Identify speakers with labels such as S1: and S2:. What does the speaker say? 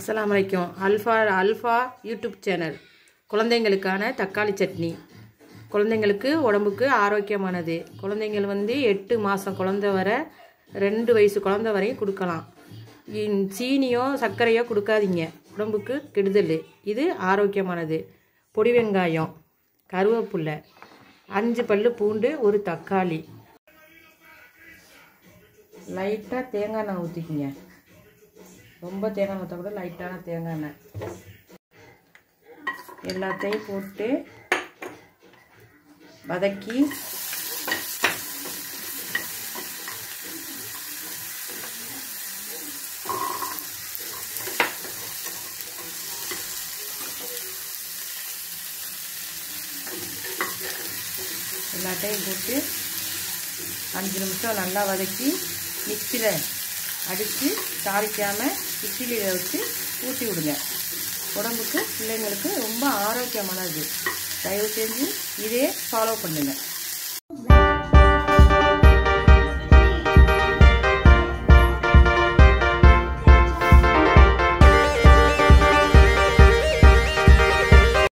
S1: அஸ்ஸலாமு அலைக்கும் alpha alpha YouTube channel குழந்தைங்களுக்கான தக்காளி சட்னி குழந்தைங்களுக்கு உடம்புக்கு ஆரோக்கியமானது குழந்தைங்கள் வந்து எட்டு மாதம் குழந்தை வர ரெண்டு வயசு குழந்தை வரையும் கொடுக்கலாம் இன்- சீனியோ சர்க்கரையோ கொடுக்காதீங்க உடம்புக்கு கெடுதல் இது ஆரோக்கியமானது பொடி வெங்காயம் கருவேப்பில்லை அஞ்சு பல்லு பூண்டு ஒரு தக்காளி லைட்டாக தேங்காய் எண்ணெய் ஊற்றிக்கிங்க ரொம்ப தேங்காய் ஊற்ற கூட லைட்டான தேங்காய் எண்ணெய் எல்லாத்தையும் போட்டு வதக்கி எல்லாத்தையும் போட்டு அஞ்சு நிமிஷம் நல்லா வதக்கி மிக்சியில் அடித்து தாளிக்காமல் இட்லியில் வச்சு ஊற்றி விடுங்க உடம்புக்கு பிள்ளைங்களுக்கு ரொம்ப ஆரோக்கியமானது தயவு செஞ்சு இதே ஃபாலோ பண்ணுங்கள்